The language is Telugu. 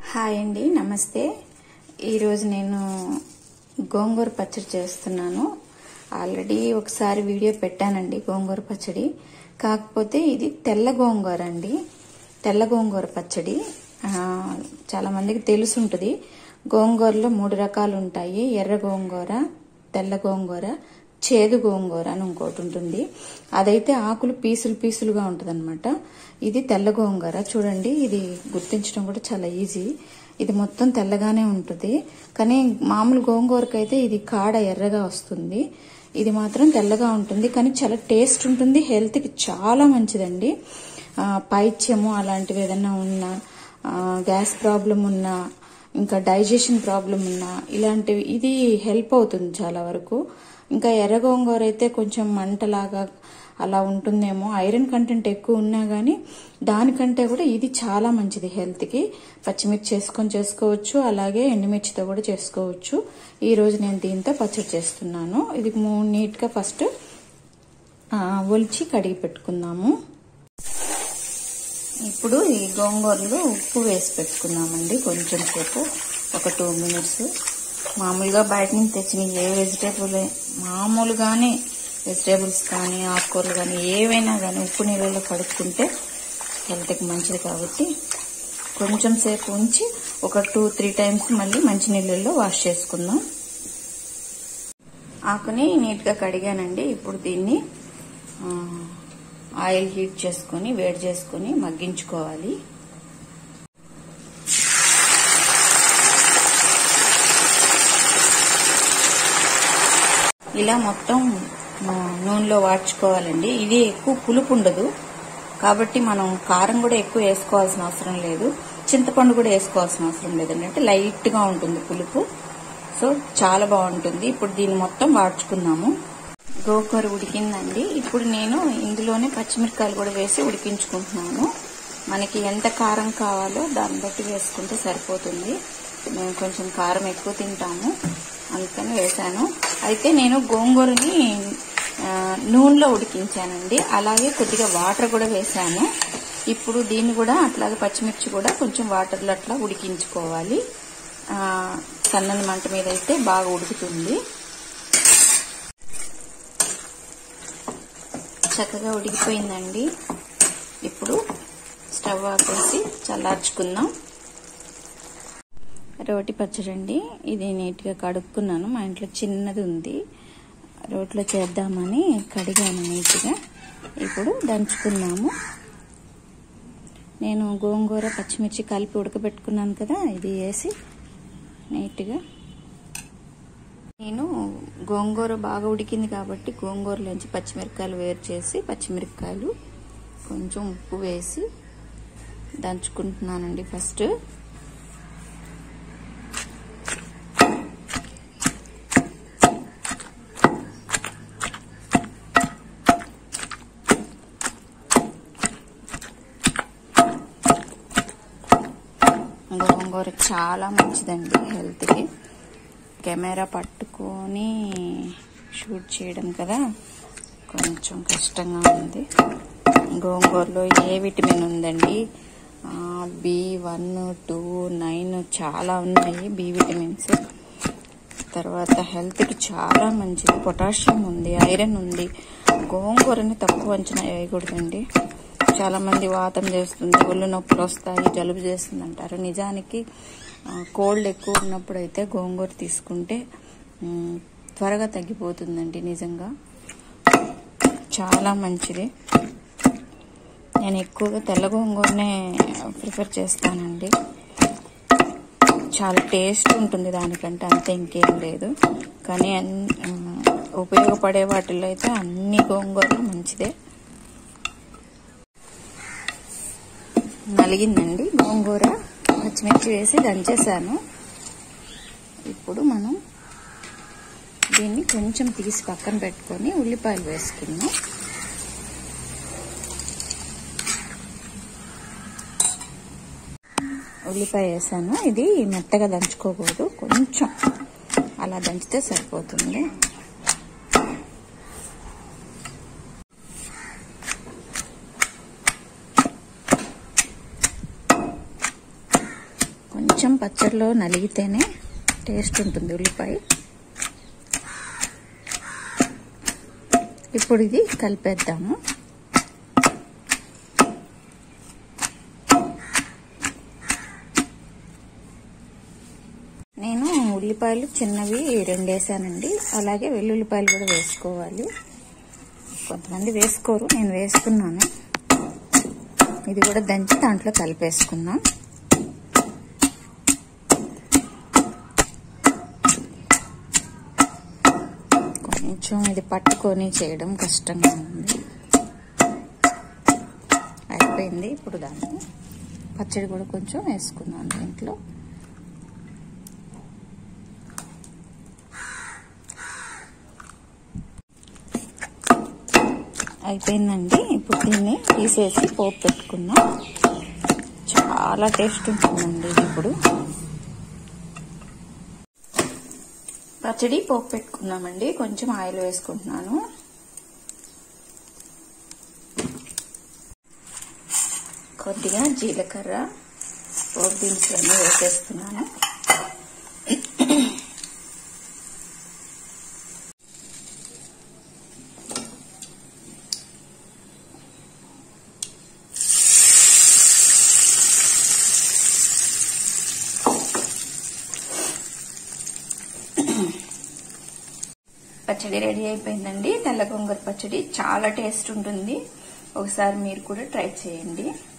హాయ్ అండి నమస్తే ఈరోజు నేను గోంగూర పచ్చడి చేస్తున్నాను ఆల్రెడీ ఒకసారి వీడియో పెట్టానండి గోంగూర పచ్చడి కాకపోతే ఇది తెల్ల గోంగూర అండి తెల్ల గోంగూర పచ్చడి ఆ, చాలా మందికి తెలుసు ఉంటుంది గోంగూరలో మూడు రకాలు ఉంటాయి ఎర్ర గోంగూర తెల్ల గోంగూర చేదు గోంగూర అని ఇంకోటి ఉంటుంది అదైతే ఆకులు పీసులు పీసులుగా ఉంటుంది ఇది తెల్ల గోంగూర చూడండి ఇది గుర్తించడం కూడా చాలా ఈజీ ఇది మొత్తం తెల్లగానే ఉంటుంది కానీ మామూలు గోంగూరకైతే ఇది కాడ ఎర్రగా వస్తుంది ఇది మాత్రం తెల్లగా ఉంటుంది కానీ చాలా టేస్ట్ ఉంటుంది హెల్త్కి చాలా మంచిదండి ఆ, పైత్యము అలాంటివి ఏదైనా ఉన్నా ఆ, గ్యాస్ ప్రాబ్లం ఉన్నా ఇంకా డైజెషన్ ప్రాబ్లం ఉన్నా ఇలాంటివి ఇది హెల్ప్ అవుతుంది చాలా వరకు ఇంకా ఎర్ర గోంగూర అయితే కొంచెం మంటలాగా అలా ఉంటుందేమో ఐరన్ కంటెంట్ ఎక్కువ ఉన్నా కానీ దానికంటే కూడా ఇది చాలా మంచిది హెల్త్కి పచ్చిమిర్చి చేసుకొని చేసుకోవచ్చు అలాగే ఎండుమిర్చితో కూడా చేసుకోవచ్చు ఈ రోజు నేను దీంతో పచ్చడి చేస్తున్నాను ఇది మూ- నీట్గా ఫస్ట్ ఆ, ఒలిచి కడిగి పెట్టుకుందాము ఇప్పుడు ఈ గోంగూరలో ఉప్పు వేసి పెట్టుకుందామండి కొంచెం సేపు ఒక టూ మినిట్స్ మామూలుగా బయట నుంచి తెచ్చిన ఏ వెజిటేబుల్ మామూలుగానే వెజిటేబుల్స్ కానీ ఆకుకూరలు కానీ ఏవైనా కానీ ఉప్పు నీళ్ళలో కడుక్కుంటే హెల్త్కి మంచిది కాబట్టి కొంచెం సేపు ఉంచి ఒక టూ త్రీ టైమ్స్ మళ్ళీ మంచి నీళ్ళల్లో వాష్ చేసుకుందాం ఆకుని నీట్గా కడిగానండి ఇప్పుడు దీన్ని ఆ, ఆయిల్ హీట్ చేసుకొని వేడి చేసుకొని మగ్గించుకోవాలి ఇలా మొత్తం ఆ, నూనెలో వాడ్చుకోవాలండి ఇది ఎక్కువ పులుపు ఉండదు కాబట్టి మనం కారం కూడా ఎక్కువ వేసుకోవాల్సిన అవసరం లేదు చింతపండు కూడా వేసుకోవాల్సిన అవసరం లేదండి అంటే లైట్ గా ఉంటుంది పులుపు సో చాలా బాగుంటుంది ఇప్పుడు దీన్ని మొత్తం వాడ్చుకుందాము గోకూర ఉడికిందండి ఇప్పుడు నేను ఇందులోనే పచ్చిమిరకాయలు కూడా వేసి ఉడికించుకుంటున్నాను మనకి ఎంత కారం కావాలో దాన్ని బట్టి వేసుకుంటే సరిపోతుంది మేము కొంచెం కారం ఎక్కువ తింటాము అందుకని వేసాను అయితే నేను గోంగూరని ఆ, నూనెలో ఉడికించానండి అలాగే కొద్దిగా వాటర్ కూడా వేసాను ఇప్పుడు దీన్ని కూడా అట్లాగే పచ్చిమిర్చి కూడా కొంచెం వాటర్లో అట్లా ఉడికించుకోవాలి ఆ, సన్నని మంట మీద అయితే బాగా ఉడుకుతుంది చక్కగా ఉడికిపోయిందండి ఇప్పుడు స్టవ్ ఆపేసి చల్లార్చుకుందాం రోటి పచ్చడి అండి ఇది నీట్గా కడుక్కున్నాను మా ఇంట్లో చిన్నది ఉంది రోట్లో చేద్దామని కడిగాను నీట్గా ఇప్పుడు దంచుకుందాము నేను గోంగూర పచ్చిమిర్చి కలిపి ఉడకబెట్టుకున్నాను కదా ఇది వేసి నీట్గా నేను గోంగూర బాగా ఉడికింది కాబట్టి గోంగూరలోంచి పచ్చిమిరపకాయలు వేరు చేసి పచ్చిమిరపకాయలు కొంచెం ఉప్పు వేసి దంచుకుంటున్నానండి ఫస్ట్ గోంగూర చాలా మంచిదండి హెల్త్కి కెమెరా పట్టుకొని షూట్ చేయడం కదా కొంచెం కష్టంగా ఉంది గోంగూరలో ఏ విటమిన్ ఉందండి బి వన్ టూ నైన్ చాలా ఉన్నాయి బి విటమిన్స్ తర్వాత హెల్త్కి చాలా మంచిది పొటాషియం ఉంది ఐరన్ ఉంది గోంగూరని తక్కువ అంచనా వేయకూడదండి చాలా మంది వాతం చేస్తుంది ఒళ్ళు నొప్పులు వస్తాయి జలుబు చేస్తుంది అంటారు నిజానికి కోల్డ్ ఎక్కువ ఉన్నప్పుడు అయితే గోంగూర తీసుకుంటే మ్, త్వరగా తగ్గిపోతుందండి నిజంగా చాలా మంచిది నేను ఎక్కువగా తెల్ల గోంగూరనే ప్రిఫర్ చేస్తానండి చాలా టేస్ట్ ఉంటుంది దానికంటే అంతే ఇంకేం లేదు కానీ అన్- మ్, ఉపయోగపడే వాటిల్లో అయితే అన్ని గోంగూరలు మంచిదే నలిగిందండి గోంగూర పచ్చిమిర్చి వేసి దంచేసాను ఇప్పుడు మనం దీన్ని కొంచెం తీసి పక్కన పెట్టుకొని ఉల్లిపాయలు వేసుకుందాం ఉల్లిపాయ వేసాను ఇది మెత్తగా దంచుకోకూడదు కొంచెం అలా దంచితే సరిపోతుంది కొంచెం పచ్చడిలో నలిగితేనే టేస్ట్ ఉంటుంది ఉల్లిపాయ ఇప్పుడు ఇది కలిపేద్దాము నేను ఉల్లిపాయలు చిన్నవి రెండు వేసానండి అలాగే వెల్లుల్లిపాయలు కూడా వేసుకోవాలి కొంతమంది వేసుకోరు నేను వేసుకున్నాను ఇది కూడా దంచి దాంట్లో కలిపేసుకుందాం కొంచెం ఇది పట్టుకొని చేయడం కష్టంగా ఉంది అయిపోయింది ఇప్పుడు దాన్ని పచ్చడి కూడా కొంచెం వేసుకుందాం దీంట్లో అయిపోయిందండి ఇప్పుడు దీన్ని తీసేసి పోపు పెట్టుకుందాం చాలా టేస్ట్ ఉంటుందండి ఇది ఇప్పుడు పచ్చడి పోపు పెట్టుకున్నామండి కొంచెం ఆయిల్ వేసుకుంటున్నాను కొద్దిగా జీలకర్ర పోపు దినుసులన్నీ వేసేస్తున్నాను పచ్చడి రెడీ అయిపోయిందండి తెల్ల గొంగూర పచ్చడి చాలా టేస్ట్ ఉంటుంది ఒకసారి మీరు కూడా ట్రై చేయండి